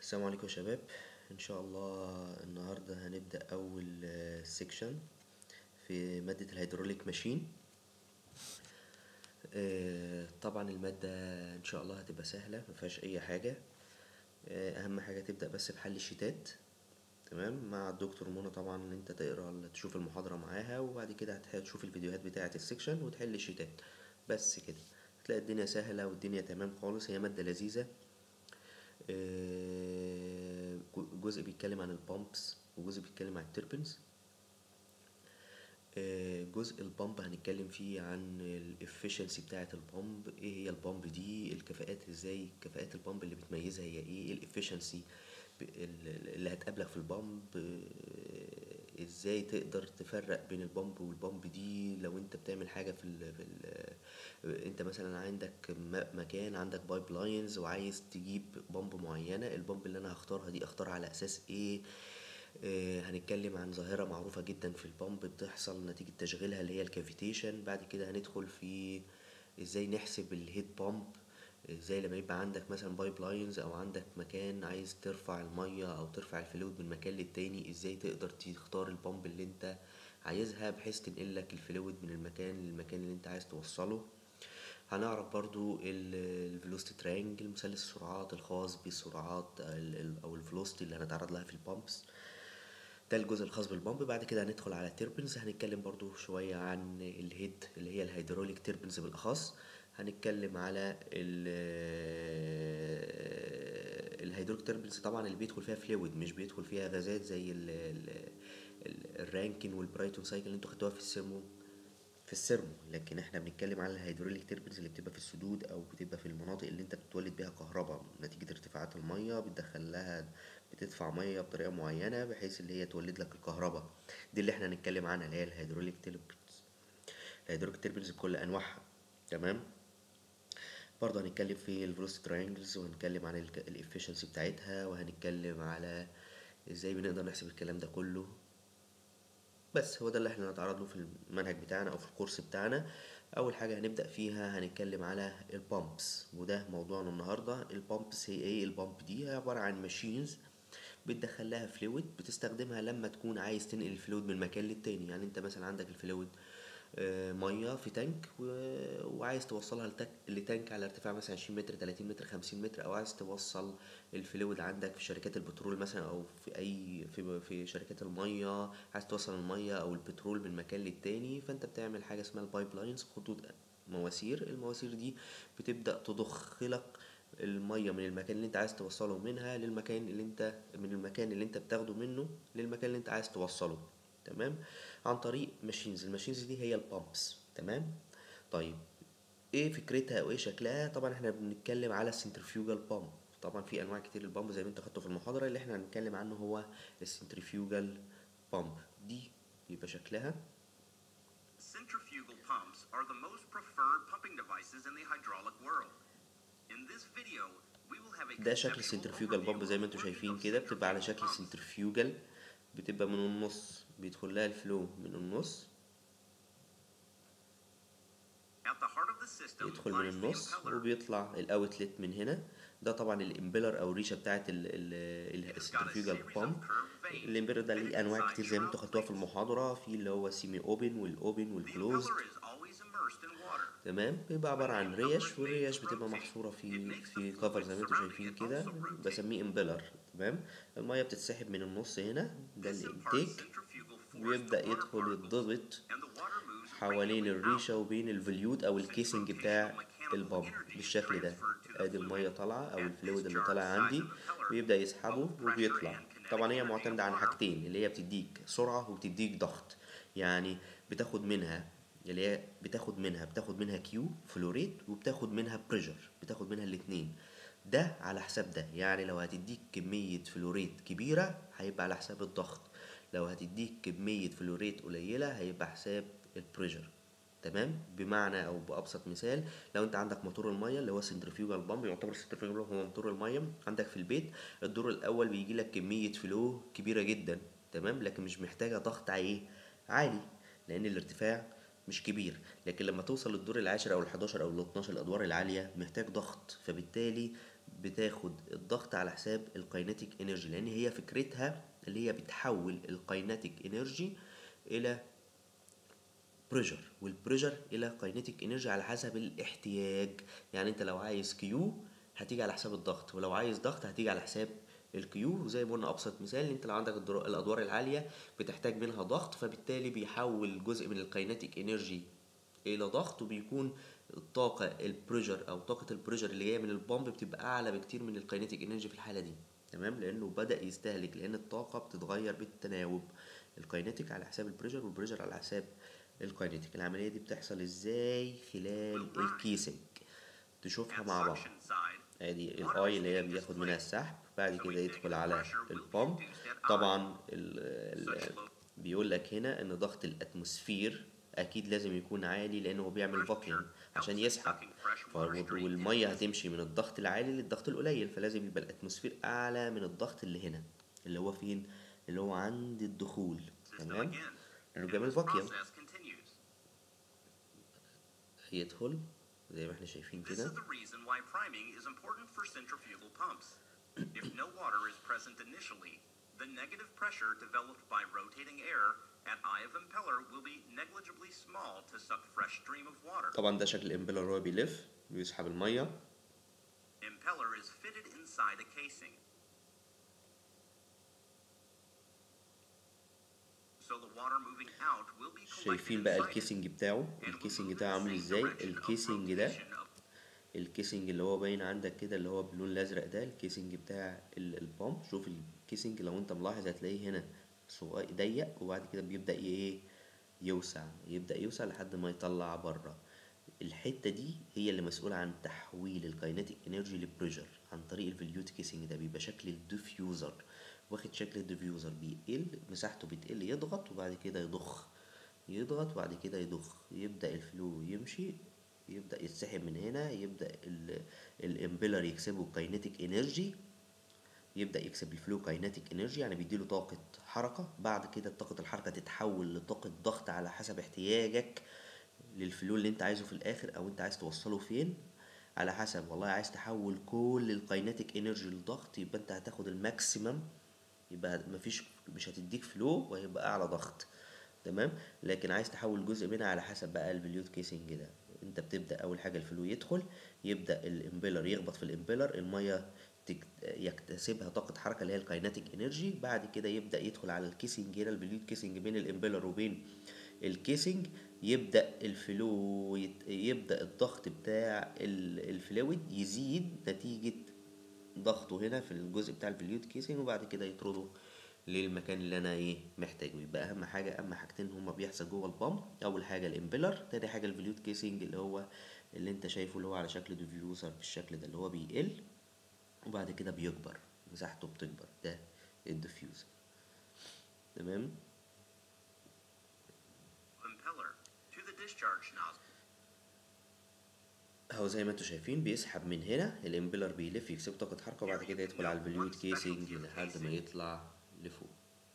السلام عليكم يا شباب ان شاء الله النهارده هنبدا اول سيكشن في ماده الهيدروليك ماشين آه، طبعا الماده ان شاء الله هتبقى سهله مفيهاش اي حاجه آه، اهم حاجه تبدا بس بحل الشيتات تمام مع الدكتور منى طبعا ان انت تقرا تشوف المحاضره معاها وبعد كده هتح- هتشوف الفيديوهات بتاعه السيكشن وتحل الشيتات بس كده هتلاقي الدنيا سهله والدنيا تمام خالص هي ماده لذيذه آه، جزء بيتكلم عن البامبس وجزء بيتكلم عن التربنز آه، جزء البامب هنتكلم فيه عن الافشنسي بتاعة البامب ايه هي البامب دي الكفاءات ازاي كفاءات البامب اللي بتميزها هي ايه الافشنسي اللي هتقابلك في البامب آه، ازاي تقدر تفرق بين البامب والبامب دي لو انت بتعمل حاجة في ال في ال انت مثلا عندك م- مكان عندك بايب لاينز وعايز تجيب بامب معينة البامب اللي انا هختارها دي اختارها على اساس ايه آه، هنتكلم عن ظاهرة معروفة جدا في البامب بتحصل نتيجة تشغيلها اللي هي الكافيتيشن بعد كده هندخل في ازاي نحسب الهيد بامب ازاي لما يبقى عندك مثلا بايب لاينز او عندك مكان عايز ترفع المية او ترفع الفلويد من مكان للتاني ازاي تقدر تختار البامب اللي انت عايزها بحيث تنقلك الفلويد من المكان للمكان اللي انت عايز توصله هنعرف برضو الفيلوستي ترينجل مثلث السرعات الخاص بالسرعات ال- ال- او الفيلوستي اللي هنتعرض لها في البامبس ده الجزء الخاص بالبامب بعد كده هندخل على التربنز هنتكلم برضو شوية عن الهيد اللي هي الهيدروليك تربنز بالأخص هنتكلم على ال- الهيدروليك تربنز طبعا اللي بيدخل فيها فلويد مش بيدخل فيها غازات زي ال- ال- ال- الرانكين والبرايتون سايكل اللي انتوا خدتوها في السيرمو في السيرمو لكن احنا بنتكلم على الهيدروليك تربنز اللي بتبقى في السدود او بتبقى في المناطق اللي انت بتولد بيها كهرباء نتيجة ارتفاعات المية بتدخل لها بتدفع مية بطريقة معينة بحيث اللي هي تولد لك الكهرباء دي اللي احنا هنتكلم عنها اللي هي الهيدروليك تربنز الهيدروليك تربنز بكل انواعها تمام برضه هنتكلم في الفيلوسيتي تراينجلز وهنتكلم عن الافشنسي بتاعتها وهنتكلم على ازاي بنقدر نحسب الكلام ده كله بس هو ده اللي احنا هنتعرض له في المنهج بتاعنا او في الكورس بتاعنا اول حاجه هنبدا فيها هنتكلم على البامبس وده موضوعنا النهارده البامبس هي ايه البامب دي هي عباره عن ماشينز بتدخل لها فلويد بتستخدمها لما تكون عايز تنقل الفلويد من مكان للتاني يعني انت مثلا عندك الفلويد آه، ميه في تانك و- وعايز توصلها لتك... لتانك على ارتفاع مثلا 20 متر 30 متر 50 متر او عايز توصل الفلويد عندك في شركات البترول مثلا او في اي في في شركات الميه عايز توصل الميه او البترول من مكان للتاني فانت بتعمل حاجه اسمها البايب لاينز خطوط مواسير المواسير دي بتبدا تضخ لك الميه من المكان اللي انت عايز توصله منها للمكان اللي انت من المكان اللي انت بتاخده منه للمكان اللي انت عايز توصله تمام عن طريق ماشينز الماشينز دي هي البامبس تمام طيب ايه فكرتها وايه شكلها طبعا احنا بنتكلم على السنترفيوجال بامب طبعا في انواع كتير للبامب زي ما انت خدته في المحاضره اللي احنا هنتكلم عنه هو السنترفيوجال بامب دي بيبقى شكلها Centrifugal pumps are the most preferred pumping devices in the hydraulic world. In this video, we will have a ده شكل conceptual السنترفيوجال overview بامب زي ما of انتوا working شايفين of كده بتبقى على شكل centrifugal pumps. سنترفيوجال بتبقى من النص بيدخل لها الفلو من النص At the heart of the system يدخل من lies the النص impeller. وبيطلع الاوتلت من هنا ده طبعا الامبلر او الريشه بتاعت السنترفيوجال بامب الامبلر ده ليه انواع كتير زي ما انتوا خدتوها في المحاضره في اللي هو سيمي اوبن والاوبن The والكلوزد impeller is always immersed in water. تمام بيبقى عبارة عن ريش والريش بتبقى محصورة في في كفر زي ما انتوا شايفين كده بسميه امبلر تمام المية بتتسحب من النص هنا ده This imparts الانتيك centrifugal force ويبدأ to water يدخل particles, يتضغط and the water moves حوالين regularly الريشة out. وبين الفليود أو الكيسنج بتاع البامب بالشكل ده ادي المية طالعة أو الفلويد اللي طالع عندي بيبدأ يسحبه وبيطلع طبعا هي معتمدة على حاجتين اللي هي بتديك سرعة وبتديك ضغط يعني بتاخد منها اللي هي بتاخد منها بتاخد منها كيو فلوريت وبتاخد منها بريشر بتاخد منها الاتنين ده على حساب ده يعني لو هتديك كمية فلوريت كبيرة هيبقى على حساب الضغط لو هتديك كمية فلوريت قليلة هيبقى حساب البريشر تمام بمعنى او بابسط مثال لو انت عندك موتور الميه اللي هو سنترفيوجال بامب يعتبر السنترفيوجال هو موتور الميه عندك في البيت الدور الاول بيجي لك كميه فلو كبيره جدا تمام لكن مش محتاجه ضغط ايه عالي لان الارتفاع مش كبير لكن لما توصل للدور العاشر او ال11 او ال12 الادوار العاليه محتاج ضغط فبالتالي بتاخد الضغط على حساب الكاينتيك انرجي لان هي فكرتها اللي هي بتحول الكاينتيك انرجي الى بريشر والبريشر الى كاينتيك انرجي على حسب الاحتياج يعني انت لو عايز كيو هتيجي على حساب الضغط ولو عايز ضغط هتيجي على حساب الكيو وزي ما قلنا ابسط مثال انت لو عندك الدر- الادوار العاليه بتحتاج منها ضغط فبالتالي بيحول جزء من الكاينتيك انرجي الى ضغط وبيكون الطاقه البريشر او طاقه البريشر اللي جايه من البامب بتبقى اعلى بكتير من الكاينتيك انرجي في الحاله دي تمام لانه بدا يستهلك لان الطاقه بتتغير بالتناوب الكاينتيك على حساب البريشر والبريشر على حساب الكاينتيك العمليه دي بتحصل ازاي خلال الكيسنج تشوفها At مع بعض suction side, ادي الاي اللي هي بياخد منها السحب بعد كده يدخل على البامب طبعا ال ال بيقول لك هنا ان ضغط الاتموسفير اكيد لازم يكون عالي لانه هو بيعمل فاكيوم عشان يسحب ف- والميه هتمشي من الضغط العالي للضغط القليل فلازم يبقى الاتموسفير اعلى من الضغط اللي هنا اللي هو فين اللي هو عند الدخول system تمام again. لانه And بيعمل this فاكيوم process continues. يدخل زي ما احنا شايفين This كده is the reason why priming is important for centrifugal pumps. if no water is present initially, the negative pressure developed by rotating air at eye of impeller will be negligibly small to suck fresh stream of water. طبعا ده شكل الامبيلر وهو بيلف بيسحب الميه Impeller is fitted inside a casing. So the water moving out will be collected شايفين بقى inside it الكيسنج بتاعه and will الكيسنج move in ده the عامل same ازاي direction of الكيسنج ده rotation of الكيسنج اللي هو باين عندك كده اللي هو باللون الازرق ده الكيسنج بتاع ال- البامب شوف الكيسنج لو انت ملاحظ هتلاقيه هنا صغير ضيق وبعد كده بيبدأ ي- ايه يوسع يبدأ يوسع لحد ما يطلع بره الحتة دي هي اللي مسؤولة عن تحويل الكاينتيك انرجي لبريشر عن طريق الفليوت كيسنج ده بيبقى شكل الديفيوزر واخد شكل الديفيوزر بيقل مساحته بتقل يضغط وبعد كده يضخ يضغط وبعد كده يضخ يبدأ الفلو يمشي يبدأ يتسحب من هنا يبدأ الامبيلر يكسبه كاينتيك انرجي يبدأ يكسب الفلو كاينتيك انرجي يعني بيديله طاقة حركة بعد كده طاقة الحركة تتحول لطاقة ضغط على حسب احتياجك للفلو اللي انت عايزه في الاخر او انت عايز توصله فين على حسب والله عايز تحول كل الكاينتيك انرجي لضغط يبقى انت هتاخد الماكسيمم يبقى مفيش مش هتديك فلو وهيبقى اعلى ضغط تمام لكن عايز تحول جزء منها على حسب بقى الفليوت كيسنج ده انت بتبدا اول حاجه الفلو يدخل يبدا الامبيلر يخبط في الامبيلر الميه تك- يكتسبها طاقه حركه اللي هي الكايناتيك انرجي بعد كده يبدا يدخل على الكيسنج هنا الفليوت كيسنج بين الامبيلر وبين الكيسنج يبدا الفلو يت... يبدا الضغط بتاع ال- الفلويد يزيد نتيجه ضغطه هنا في الجزء بتاع الفليوت كيسنج وبعد كده يطرده للمكان اللي انا ايه محتاجه يبقى اهم حاجه اهم حاجتين هما بيحصل جوه البامب اول حاجه الامبيلر تاني حاجه الفليوت كيسنج اللي هو اللي انت شايفه اللي هو على شكل ديفيوزر بالشكل ده اللي هو بيقل وبعد كده بيكبر مساحته بتكبر ده الديفيوزر تمام impeller to the discharge nozzle. اهو زي ما انتوا شايفين بيسحب من هنا الامبيلر بيلف يكسب طاقة حركة وبعد كده يدخل على الفليوت كيسنج لحد ما يطلع لفوق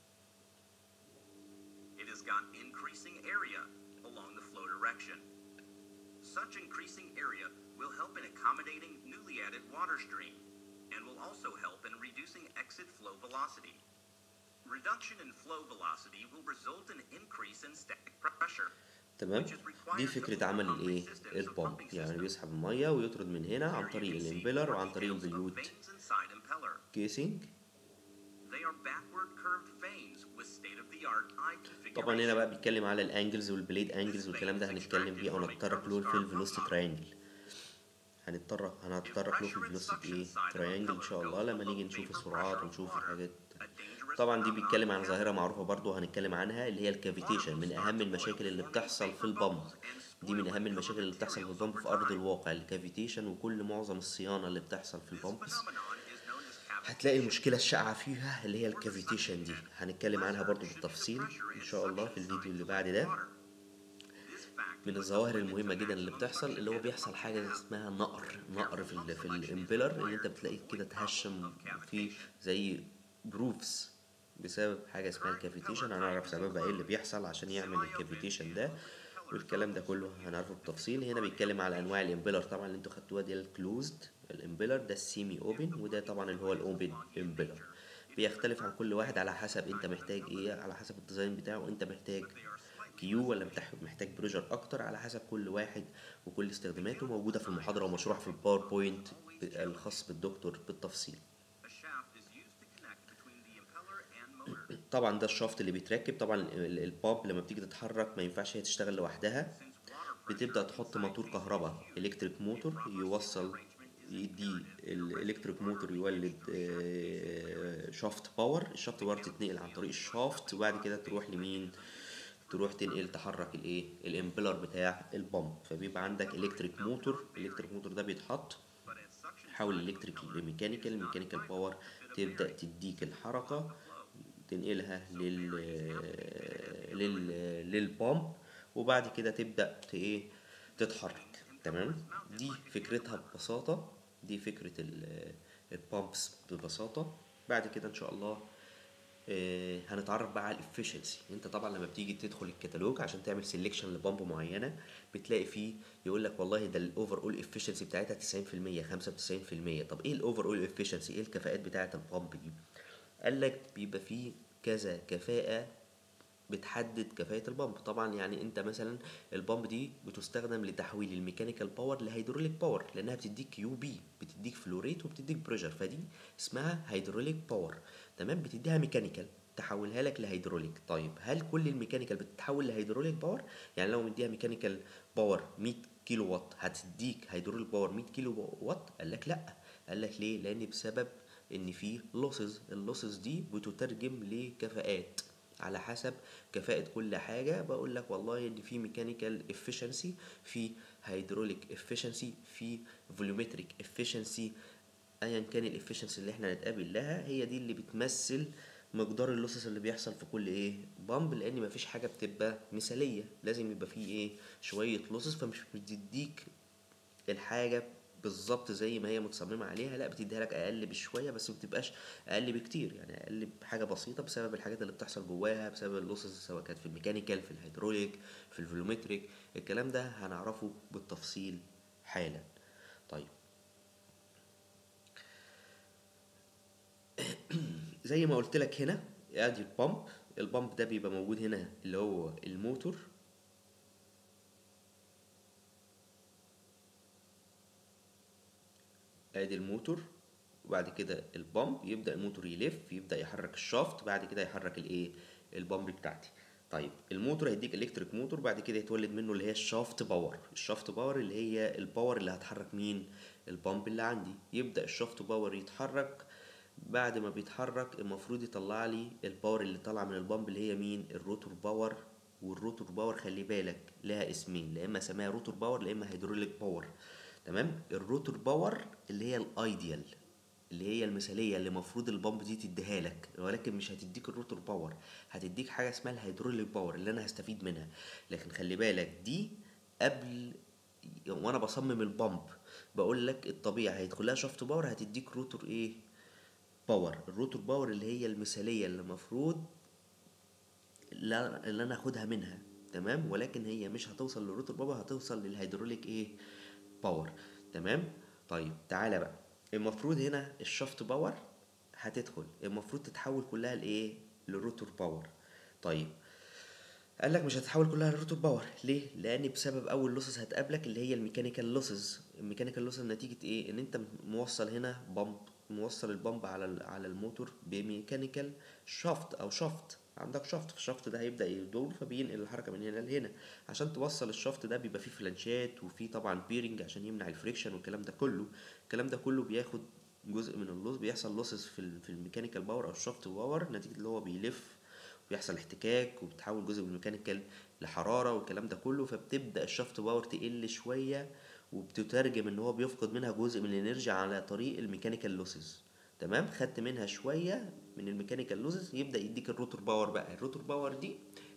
It has got increasing area along the flow direction. Such increasing area will help in accommodating newly added water stream and will also help in reducing exit flow velocity. Reduction in flow velocity will result in increase in static pressure. تمام دي فكرة عمل الايه البامب يعني بيسحب المية ويطرد من هنا عن Here you طريق can see الامبيلر more وعن طريق details of الفليوت vanes inside impeller. كيسنج They are backward curved vanes with state-of-the-art eye طبعا هنا configuration. بقى بيتكلم على الانجلز والبليد انجلز والكلام ده هنتكلم فيه او نتطرق له في الفيلوسيتي تراينجل هنتطرق هنتطرق له في الفيلوسيتي ايه تراينجل ان شاء الله لما نيجي نشوف السرعات ونشوف الحاجات A dangerous طبعا دي phenomenon بيتكلم عن can ظاهرة معروفة برضو هنتكلم عنها اللي هي الكافيتيشن من أهم المشاكل اللي بتحصل في البامب دي من أهم المشاكل اللي بتحصل في البامب في أرض الواقع الكافيتيشن وكل معظم الصيانة اللي بتحصل في This البامبس phenomenon is known as هتلاقي المشكلة الشائعة فيها اللي هي الكافيتيشن دي هنتكلم عنها برضو بالتفصيل إن شاء الله في الفيديو اللي بعد ده من الظواهر المهمة جدا اللي بتحصل اللي هو بيحصل حاجة اسمها نقر نقر في ال في الامبيلر ان انت بتلاقيه كده تهشم في زي جروفز بسبب حاجة اسمها الكافيتيشن هنعرف سببها ايه اللي بيحصل عشان يعمل الكافيتيشن ده والكلام ده كله هنعرفه بالتفصيل هنا بيتكلم على انواع الامبيلر طبعا اللي انتوا خدتوها دي الكلوزد الامبيلر ده السيمي اوبن وده طبعا اللي هو الاوبن امبيلر بيختلف عن كل واحد على حسب انت محتاج ايه على حسب الديزاين بتاعه انت محتاج كيو ولا محتاج محتاج بروجر اكتر على حسب كل واحد وكل استخداماته موجوده في المحاضره ومشروح في الباوربوينت الخاص بالدكتور بالتفصيل A shaft is used to connect between the impeller and motor. طبعا ده الشافت اللي بيتركب طبعا ال- البامب لما بتيجي تتحرك ما ينفعش هي تشتغل لوحدها Since water بتبدأ تحط موتور كهرباء الكتريك موتور يوصل يدي الالكتريك موتور يولد شافت باور الشافت باور تتنقل عن طريق الشافت وبعد كده تروح لمين تروح تنقل تحرك الايه الامبلر بتاع البامب فبيبقى عندك الكتريك موتور الالكتريك موتور ده بيتحط but as suction حول الالكتريك لميكانيكال الميكانيكال باور تبدأ تديك الحركة تنقلها لل لل للبامب وبعد كده تبدأ ت- ايه تتحرك تمام دي فكرتها ببساطة دي فكرة ال- البامبس ببساطة بعد كده ان شاء الله آه، هنتعرف بقى على الافشنسي انت طبعا لما بتيجي تدخل الكتالوج عشان تعمل سيلكشن لبامب معينه بتلاقي فيه يقول لك والله ده الاوفر اول افشنسي بتاعتها 90% 95% طب ايه الاوفر اول افشنسي ايه الكفاءات بتاعه البامب دي قال لك بيبقى فيه كذا كفاءه بتحدد كفاءة البامب طبعا يعني انت مثلا البامب دي بتستخدم لتحويل الميكانيكال باور لهيدروليك باور لانها بتديك يو بي بتديك فلوريت وبتديك بريشر فدي اسمها هيدروليك باور تمام بتديها ميكانيكال تحولها لك لهيدروليك طيب هل كل الميكانيكال بتتحول لهيدروليك باور يعني لو مديها ميكانيكال باور 100 كيلو وات هتديك هيدروليك باور 100 كيلو وات قال لك لا قال لك ليه لان بسبب ان في لوسز اللوسز دي بتترجم لكفاءات على حسب كفاءة كل حاجة بقول لك والله ان في ميكانيكال افشنسي في هيدروليك افشنسي في فوليومتريك افشنسي ايا كان الافشنسي اللي احنا هنتقابل لها هي دي اللي بتمثل مقدار اللوسز اللي بيحصل في كل ايه بامب لان مفيش حاجه بتبقى مثاليه لازم يبقى فيه ايه شويه لوسز فمش بتديك الحاجه بالظبط زي ما هي متصممه عليها لا بتديها لك اقل بشويه بس ما بتبقاش اقل بكتير يعني اقل بحاجه بسيطه بسبب الحاجات اللي بتحصل جواها بسبب اللوسز سواء كانت في الميكانيكال في الهيدروليك في الفولومتريك الكلام ده هنعرفه بالتفصيل حالا طيب زي ما قلت لك هنا ادي البامب البامب ده بيبقى موجود هنا اللي هو الموتور ادي الموتور وبعد كده البامب يبدا الموتور يلف يبدا يحرك الشافت بعد كده يحرك الايه البامب بتاعتي طيب الموتور هيديك الكتريك موتور بعد كده يتولد منه اللي هي الشافت باور الشافت باور اللي هي الباور اللي هتحرك مين البامب اللي عندي يبدا الشافت باور يتحرك بعد ما بيتحرك المفروض يطلع لي الباور اللي طالعه من البامب اللي هي مين الروتور باور والروتور باور خلي بالك لها اسمين لا اما اسميها روتور باور لا اما هيدروليك باور تمام الروتور باور اللي هي الايديال اللي هي المثاليه اللي المفروض البامب دي تديها لك ولكن مش هتديك الروتور باور هتديك حاجه اسمها الهيدروليك باور اللي انا هستفيد منها لكن خلي بالك دي قبل وانا بصمم البامب بقول لك الطبيعي هيدخل لها شافت باور هتديك روتور ايه باور الروتور باور اللي هي المثاليه اللي المفروض لا- اللي انا اخدها منها تمام ولكن هي مش هتوصل للروتور باور هتوصل للهيدروليك ايه باور تمام طيب تعالى بقى المفروض هنا الشافت باور هتدخل المفروض تتحول كلها لايه للروتور باور طيب قال لك مش هتتحول كلها للروتور باور ليه لان بسبب اول لوسز هتقابلك اللي هي الميكانيكال لوسز الميكانيكال لوسز نتيجه ايه ان انت موصل هنا بامب موصل البامب على ال- على الموتور بميكانيكال شافت او شافت عندك شافت فالشافت ده هيبدا يدور فبينقل الحركه من هنا لهنا عشان توصل الشافت ده بيبقى فيه فلانشات وفيه طبعا بيرنج عشان يمنع الفريكشن والكلام ده كله الكلام ده كله بياخد جزء من اللوس بيحصل لوسز في ال في الميكانيكال باور او الشافت باور نتيجه اللي هو بيلف وبيحصل احتكاك وبتحول جزء من الميكانيكال لحراره والكلام ده كله فبتبدا الشافت باور تقل شويه وبتترجم ان هو بيفقد منها جزء من الانرجي على طريق الميكانيكال لوسز تمام خدت منها شويه من الميكانيكال لوسز يبدا يديك الروتور باور بقى الروتور باور دي